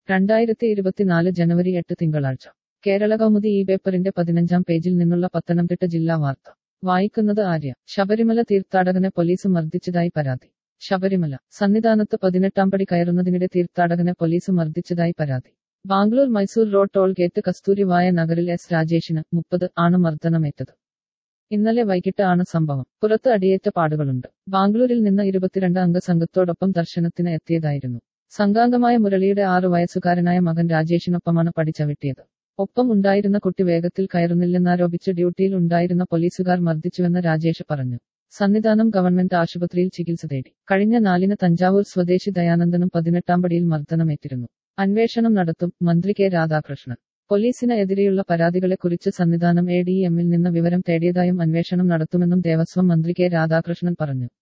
രണ്ടായിരത്തി ഇരുപത്തിനാല് ജനുവരി എട്ട് തിങ്കളാഴ്ച കേരള കൗമുദി ഈ പേപ്പറിന്റെ പതിനഞ്ചാം പേജിൽ നിന്നുള്ള പത്തനംതിട്ട ജില്ലാ വാർത്ത വായിക്കുന്നത് ആര്യ ശബരിമല തീർത്ഥാടകനെ പോലീസ് മർദ്ദിച്ചതായി പരാതി ശബരിമല സന്നിധാനത്ത് പതിനെട്ടാം പടി കയറുന്നതിനിടെ തീർത്ഥാടകനെ പോലീസ് മർദ്ദിച്ചതായി പരാതി Bangalore Mysore road toll gate കസ്തൂരിവായ നഗറിൽ എസ് രാജേഷിന് മുപ്പത് ആണ് മർദ്ദനമേറ്റത് ഇന്നലെ വൈകിട്ട് ആണ് സംഭവം പുറത്ത് അടിയേറ്റ പാടുകളുണ്ട് ബാംഗ്ലൂരിൽ നിന്ന് ഇരുപത്തിരണ്ട് അംഗ സംഘത്തോടൊപ്പം ദർശനത്തിന് എത്തിയതായിരുന്നു സംഘാംഗമായ മുരളിയുടെ ആറു വയസ്സുകാരനായ മകൻ രാജേഷിനൊപ്പമാണ് പടിച്ചവിട്ടിയത് ഒപ്പം ഉണ്ടായിരുന്ന കുട്ടി വേഗത്തിൽ കയറുന്നില്ലെന്നാരോപിച്ച് ഡ്യൂട്ടിയിൽ ഉണ്ടായിരുന്ന പോലീസുകാർ മർദ്ദിച്ചുവെന്ന് രാജേഷ് പറഞ്ഞു സന്നിധാനം ഗവൺമെന്റ് ആശുപത്രിയിൽ ചികിത്സ തേടി കഴിഞ്ഞ നാലിന് തഞ്ചാവൂർ സ്വദേശി ദയാനന്ദനും പതിനെട്ടാം പടിയിൽ മർദ്ദനമേറ്റിരുന്നു അന്വേഷണം നടത്തും മന്ത്രി കെ രാധാകൃഷ്ണൻ പോലീസിന് എതിരെയുള്ള പരാതികളെക്കുറിച്ച് സന്നിധാനം എ ഡി എമ്മിൽ നിന്ന് വിവരം തേടിയതായും അന്വേഷണം നടത്തുമെന്നും ദേവസ്വം മന്ത്രി കെ രാധാകൃഷ്ണൻ പറഞ്ഞു